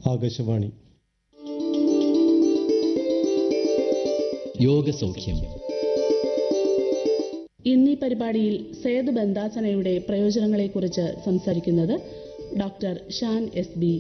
ആകാശവാണി യോഗസൗഖ്യം ഇന്നീ പരിപാടിയിൽ സേതു ബന്ധാസനയുടെ പ്രയോജനങ്ങളെക്കുറിച്ച് സംസാരിക്കുന്നത് ഡോക്ടർ ഷാൻ എസ് ബി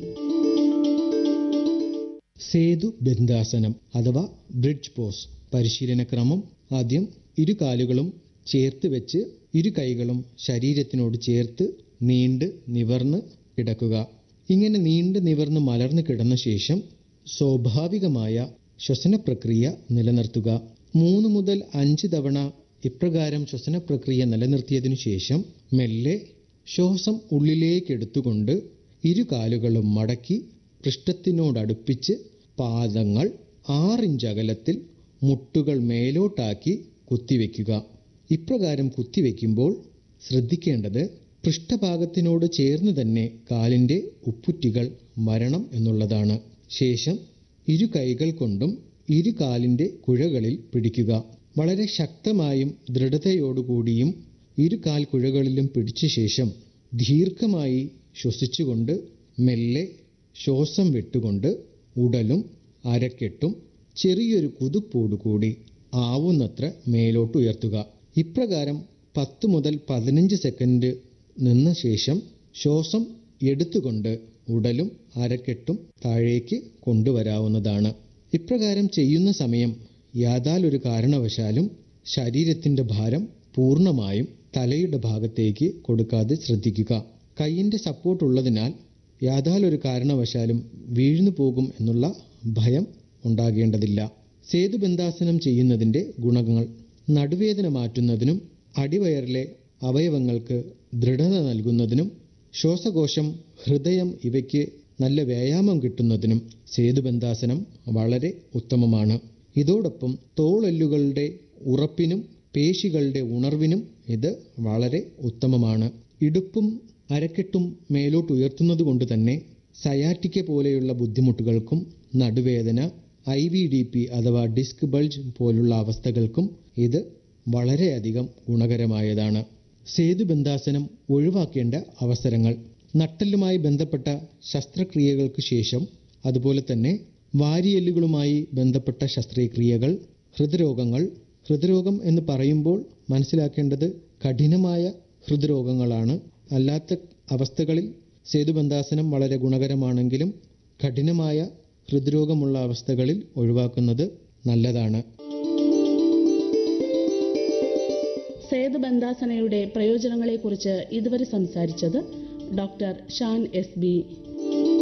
സേതു ബന്ധാസനം അഥവാ ബ്രിഡ്ജ് പോസ് പരിശീലനക്രമം ആദ്യം ഇരു കാലുകളും ചേർത്ത് വെച്ച് ഇരു കൈകളും ശരീരത്തിനോട് ചേർത്ത് നീണ്ട് നിവർന്ന് കിടക്കുക ഇങ്ങനെ നീണ്ട് നിവർന്ന് മലർന്നു കിടന്ന ശേഷം സ്വാഭാവികമായ ശ്വസന പ്രക്രിയ നിലനിർത്തുക മൂന്ന് മുതൽ അഞ്ച് തവണ ഇപ്രകാരം ശ്വസന പ്രക്രിയ നിലനിർത്തിയതിനു ശേഷം മെല്ലെ ശ്വാസം ഉള്ളിലേക്കെടുത്തുകൊണ്ട് ഇരു കാലുകളും മടക്കി പൃഷ്ഠത്തിനോടടുപ്പിച്ച് പാദങ്ങൾ ആറിഞ്ച് അകലത്തിൽ മുട്ടുകൾ മേലോട്ടാക്കി കുത്തിവെക്കുക ഇപ്രകാരം കുത്തിവെക്കുമ്പോൾ ശ്രദ്ധിക്കേണ്ടത് പൃഷ്ഠഭാഗത്തിനോട് ചേർന്ന് തന്നെ കാലിൻ്റെ ഉപ്പുറ്റികൾ വരണം എന്നുള്ളതാണ് ശേഷം ഇരു കൈകൾ കൊണ്ടും ഇരു കാലിൻ്റെ കുഴകളിൽ പിടിക്കുക വളരെ ശക്തമായും ദൃഢതയോടുകൂടിയും ഇരു കാൽ കുഴകളിലും പിടിച്ച ശേഷം ദീർഘമായി ശ്വസിച്ചുകൊണ്ട് മെല്ലെ ശ്വാസം വിട്ടുകൊണ്ട് ഉടലും അരക്കെട്ടും ചെറിയൊരു കുതിപ്പോടുകൂടി ആവുന്നത്ര മേലോട്ട് ഉയർത്തുക ഇപ്രകാരം പത്ത് മുതൽ പതിനഞ്ച് സെക്കൻഡ് നിന്ന ശേഷം ശ്വാസം എടുത്തുകൊണ്ട് ഉടലും അരക്കെട്ടും താഴേക്ക് കൊണ്ടുവരാവുന്നതാണ് ഇപ്രകാരം ചെയ്യുന്ന സമയം യാതാലൊരു കാരണവശാലും ശരീരത്തിൻ്റെ ഭാരം പൂർണ്ണമായും തലയുടെ ഭാഗത്തേക്ക് കൊടുക്കാതെ ശ്രദ്ധിക്കുക കൈയിൻ്റെ സപ്പോർട്ട് ഉള്ളതിനാൽ യാതാലൊരു കാരണവശാലും വീഴ്ന്നു പോകും എന്നുള്ള ഭയം ഉണ്ടാകേണ്ടതില്ല സേതുബന്ധാസനം ചെയ്യുന്നതിൻ്റെ ഗുണങ്ങൾ നടുവേദന മാറ്റുന്നതിനും അടിവയറിലെ അവയവങ്ങൾക്ക് ദൃഢത നൽകുന്നതിനും ശ്വാസകോശം ഹൃദയം ഇവയ്ക്ക് നല്ല വ്യായാമം കിട്ടുന്നതിനും സേതുബന്ധാസനം വളരെ ഉത്തമമാണ് ഇതോടൊപ്പം തോളെല്ലുകളുടെ ഉറപ്പിനും പേശികളുടെ ഉണർവിനും ഇത് വളരെ ഉത്തമമാണ് ഇടുപ്പും അരക്കെട്ടും മേലോട്ട് ഉയർത്തുന്നത് കൊണ്ട് തന്നെ സയാറ്റിക്ക പോലെയുള്ള ബുദ്ധിമുട്ടുകൾക്കും നടുവേദന ഐ വി ഡി പി അഥവാ ഡിസ്ക് ബൾജ് പോലുള്ള അവസ്ഥകൾക്കും ഇത് വളരെയധികം ഗുണകരമായതാണ് സേതുബന്ധാസനം ഒഴിവാക്കേണ്ട അവസരങ്ങൾ നട്ടലുമായി ബന്ധപ്പെട്ട ശസ്ത്രക്രിയകൾക്ക് ശേഷം അതുപോലെ തന്നെ വാരിയെല്ലുകളുമായി ബന്ധപ്പെട്ട ശസ്ത്രക്രിയകൾ ഹൃദ്രോഗങ്ങൾ ഹൃദ്രോഗം എന്ന് പറയുമ്പോൾ മനസ്സിലാക്കേണ്ടത് കഠിനമായ ഹൃദ്രോഗങ്ങളാണ് അല്ലാത്ത അവസ്ഥകളിൽ സേതുബന്ധാസനം വളരെ ഗുണകരമാണെങ്കിലും കഠിനമായ ഹൃദ്രോഗമുള്ള അവസ്ഥകളിൽ ഒഴിവാക്കുന്നത് നല്ലതാണ് സേതു ബന്ധാസനയുടെ പ്രയോജനങ്ങളെക്കുറിച്ച് ഇതുവരെ സംസാരിച്ചത് ഡോക്ടർ ഷാൻ എസ് ബി